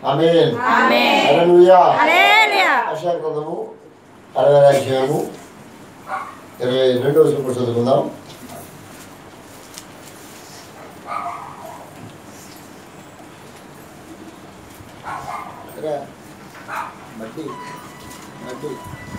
ఆమేన్ హల్లెలూయా యెషయా గ్రంథము అరవై అధ్యాయము ఇరవై రెండవ వచనం చదువుకుందాం మట్టి మట్టి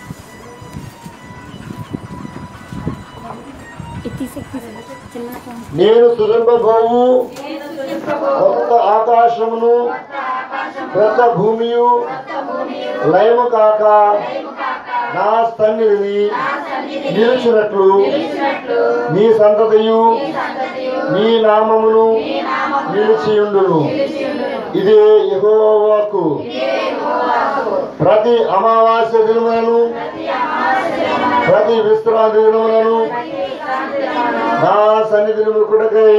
నేను సురంభభోము కొత్త ఆకాశమును కొత్త భూమియు లయము కాక నా సన్నిధిని నిలిచినట్లు నీ సంతతియు నీ నామమును నిలిచియుండును ఇదే యెహోవాకు ప్రతి అమావాస్య దినములను ప్రతి విశ్రాంతి దినములను నా సన్నిధిని ముక్కుటకై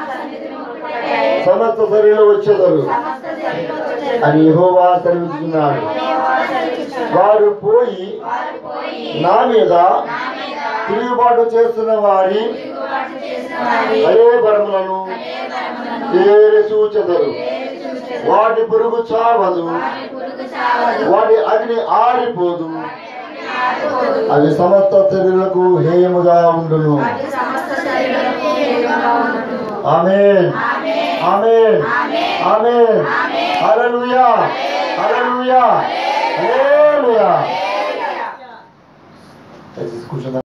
సమస్త శరీరం వచ్చేదారు అని యెహోవా సెలవిస్తున్నాడు వారు పోయి నా మీద తిరుగుబాటు చేస్తున్న వారి అదే పరములను ఏరి చూచెదరు వాటి పురుగు చావదు వాటి అగ్ని ఆరిపోదు అవి సమస్త శరీరులకు హేయముగా ఉండును ఆమేన్ ఆమేన్ ఆమేన్ హల్లెలూయా హల్లెలూయా హల్లెలూయా దయచేసి కూర్చుందాం